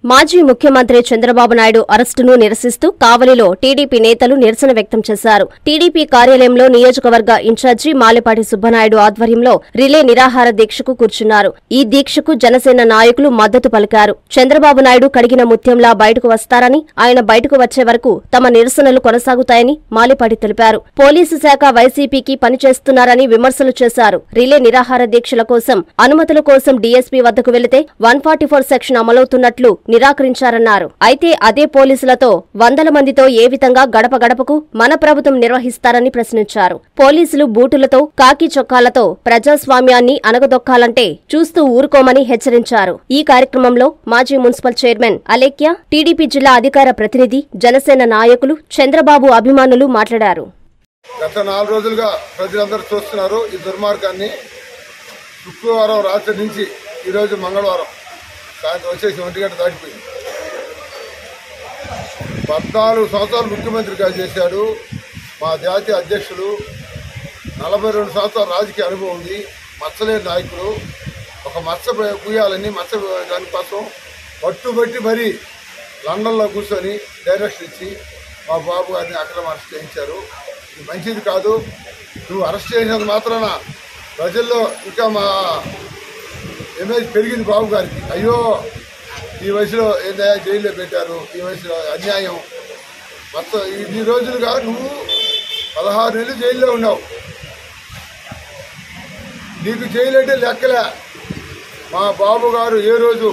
మాజీ ముఖ్యమంత్రి చంద్రబాబు నాయుడు అరెస్టును నిరసిస్తూ కావలిలో టీడీపీ నేతలు నిరసన వ్యక్తం చేశారు టీడీపీ కార్యాలయంలో నియోజకవర్గ ఇన్ఛార్జి మాలేపాటి సుబ్బనాయుడు ఆధ్వర్యంలో రిలే నిరాహార దీక్షకు కూర్చున్నారు ఈ దీక్షకు జనసేన నాయకులు మద్దతు పలికారు చంద్రబాబు నాయుడు కడిగిన ముత్యంలా బయటకు వస్తారని ఆయన బయటకు వచ్చే వరకు తమ నిరసనలు కొనసాగుతాయని మాలేపాటి తెలిపారు పోలీసు శాఖ వైసీపీకి పనిచేస్తున్నారని విమర్శలు చేశారు రిలే నిరాహార దీక్షల కోసం అనుమతుల కోసం డీఎస్పీ వద్దకు వెళితే వన్ ఫార్టీ ఫోర్ సెక్షన్ అమలవుతున్నట్లు నిరాకరించారన్నారు అయితే అదే పోలీసులతో వందల మందితో ఏ విధంగా గడప గడపకు మన ప్రభుత్వం నిర్వహిస్తారని ప్రశ్నించారు పోలీసులు బూటులతో కాకి చొక్కాలతో ప్రజాస్వామ్యాన్ని అనగదొక్కాలంటే చూస్తూ ఊరుకోమని హెచ్చరించారు ఈ కార్యక్రమంలో మాజీ మున్సిపల్ చైర్మన్ అలేఖ్య టీడీపీ జిల్లా అధికార ప్రతినిధి జనసేన నాయకులు చంద్రబాబు అభిమానులు మాట్లాడారు గత నాలుగు రోజులుగా ప్రజలందరూ చూస్తున్నారు ఈ దుర్మార్గాన్ని శుక్రవారం రాత్రి నుంచి ఈరోజు మంగళవారం సాయంత్రం వచ్చేసి ఒంటి గంట దాటిపోయింది పద్నాలుగు సంవత్సరాలు ముఖ్యమంత్రిగా చేశాడు మా జాతీయ అధ్యక్షుడు నలభై రెండు సంవత్సరాల రాజకీయ అనుభవం ఉంది మచ్చలేని నాయకుడు ఒక మచ్చ పూయాలని మచ్చ దానికోసం పట్టుబట్టి మరీ లండన్లో కూర్చొని డైరెక్షన్ ఇచ్చి మా బాబు గారిని అక్రమ అరెస్ట్ చేయించారు ఇది మంచిది కాదు నువ్వు అరెస్ట్ చేసినంత మాత్రాన ప్రజల్లో ఇంకా మా ఇమేజ్ పెరిగింది బాబు గారికి అయ్యో ఈ వయసులో ఏదైనా జైల్లో పెట్టారు ఈ వయసులో అన్యాయం మొత్తం ఇన్ని రోజులుగా నువ్వు పదహారు నెలలు జైల్లో ఉన్నావు నీకు జైలు అంటే లెక్కలే మా బాబు గారు ఏ రోజు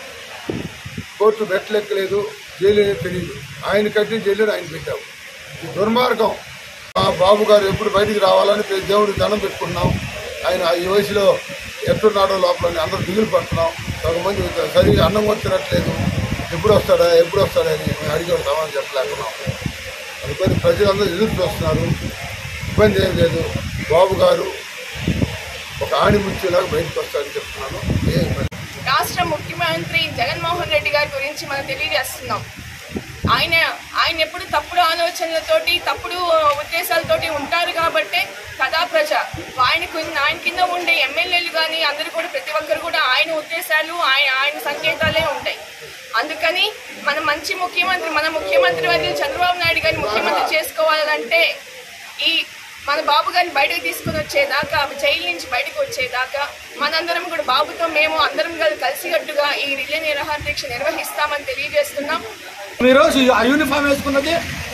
కోర్టు బెట్టలెక్కలేదు జైలు అనేది తెలియదు ఆయన కట్టి జైలు ఆయన పెట్టావు ఈ దుర్మార్గం మా బాబు గారు ఎప్పుడు బయటికి రావాలని ప్రతి దేవుడికి దండం పెట్టుకున్నాం ఆయన ఈ వయసులో ఎట్టున్నాడో లోపల అందరూ దిగులు పడుతున్నాం కొంతమంది సరిగా అన్నం కూడా తినట్లేదు ఎప్పుడు వస్తాడా ఎప్పుడు వస్తాడా అని మేము అడిగే సమాధానం చెప్పలేకున్నాం అందుకని ప్రజలందరూ ఎదురు చూస్తున్నారు ఇబ్బంది ఏం లేదు బాబు గారు ఒక ఆణిముత్యంలాగా బయటకు వస్తారని చెప్తున్నాను ఏ ఇబ్బంది రాష్ట్ర ముఖ్యమంత్రి జగన్మోహన్ రెడ్డి గారి గురించి మనం తెలియజేస్తున్నాం ఆయన ఆయన ఎప్పుడు తప్పుడు ఆలోచనలతోటి తప్పుడు ఉద్దేశాలతోటి ఉంటారు కాబట్టే కథా ప్రజ ఆయనకు ఆయన కింద ఉండే ఎమ్మెల్యేలు కానీ అందరూ కూడా ప్రతి ఒక్కరు కూడా ఆయన ఉద్దేశాలు ఆయన ఆయన సంకేతాలే ఉంటాయి అందుకని మన మంచి ముఖ్యమంత్రి మన ముఖ్యమంత్రి వర్యులు చంద్రబాబు నాయుడు గారిని ముఖ్యమంత్రి చేసుకోవాలంటే ఈ మన బాబు గారిని బయటకు తీసుకుని వచ్చేదాకా జైలు నుంచి బయటకు వచ్చేదాకా మనందరం కూడా బాబుతో మేము అందరం కలిసి కలిసికట్టుగా ఈ రిలే నిరాహార దీక్ష నిర్వహిస్తామని తెలియజేస్తున్నాం ఈరోజు ఆ యూనిఫామ్ వేసుకున్నది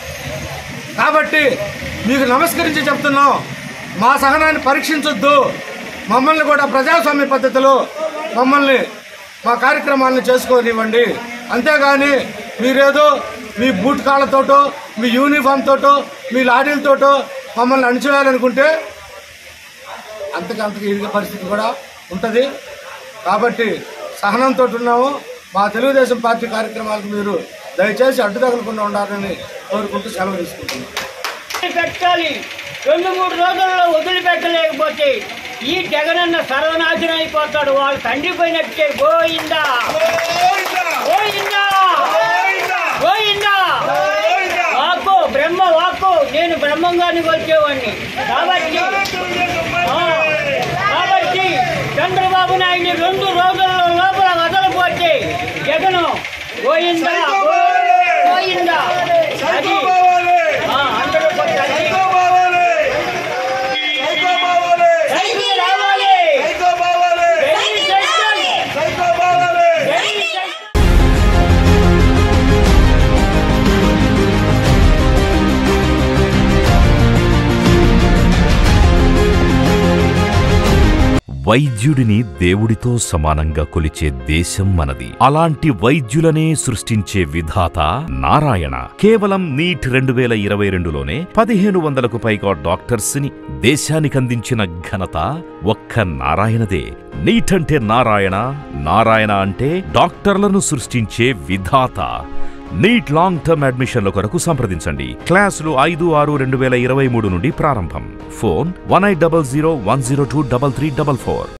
కాబట్టి మీకు నమస్కరించి చెప్తున్నాం మా సహనాన్ని పరీక్షించొద్దు మమ్మల్ని కూడా ప్రజాస్వామ్య పద్ధతిలో మమ్మల్ని మా కార్యక్రమాలను చేసుకోనివ్వండి అంతేగాని మీరేదో మీ బూట్ కాళ్ళతోటో మీ యూనిఫామ్ తోటో మీ లాడీలతోటో మమ్మల్ని అణిచివేయాలనుకుంటే అంతకు అంతకు ఇదిగే పరిస్థితి కూడా ఉంటుంది కాబట్టి సహనంతో ఉన్నాము మా తెలుగుదేశం పార్టీ కార్యక్రమాలకు మీరు దయచేసి అడ్డు తగలకుండా ఉండాలని కోరుకుంటూ సెలవు తీసుకుంటున్నాం పెట్టాలి రెండు మూడు రోజుల్లో వదిలిపెట్టలేకపోతే ఈ జగనన్న సర్వనాశనం అయిపోతాడు వాళ్ళు తండ్రి పోయినట్టే గోయిందా గోయిందా గోయిందా వాక్కు బ్రహ్మ వాక్కు నేను బ్రహ్మంగాన్ని వచ్చేవాడిని కాబట్టి ఆ, కాబట్టి చంద్రబాబు నాయుడిని రెండు రోజుల్లో లోపల వదలపోతే జగను గోయిందా గోయిందా అది ఆ, అందరూ కొట్టాలి. రైతు రావాలి వెరీ సెంట్రల్. Very central. వైద్యుడిని దేవుడితో సమానంగా కొలిచే దేశం మనది అలాంటి వైద్యులనే సృష్టించే విధాత నారాయణ కేవలం నీట్ రెండు వేల ఇరవై రెండులోనే పదిహేను వందలకు పైగా డాక్టర్స్ ని దేశానికందించిన ఘనత ఒక్క నారాయణదే నీట్ అంటే నారాయణ నారాయణ అంటే డాక్టర్లను సృష్టించే విధాత నీట్ లాంగ్ టర్మ్ అడ్మిషన్ల కొరకు సంప్రదించండి క్లాసులు ఐదు ఆరు రెండు వేల ఇరవై మూడు నుండి ప్రారంభం phone one eight double zero one zero two double three double four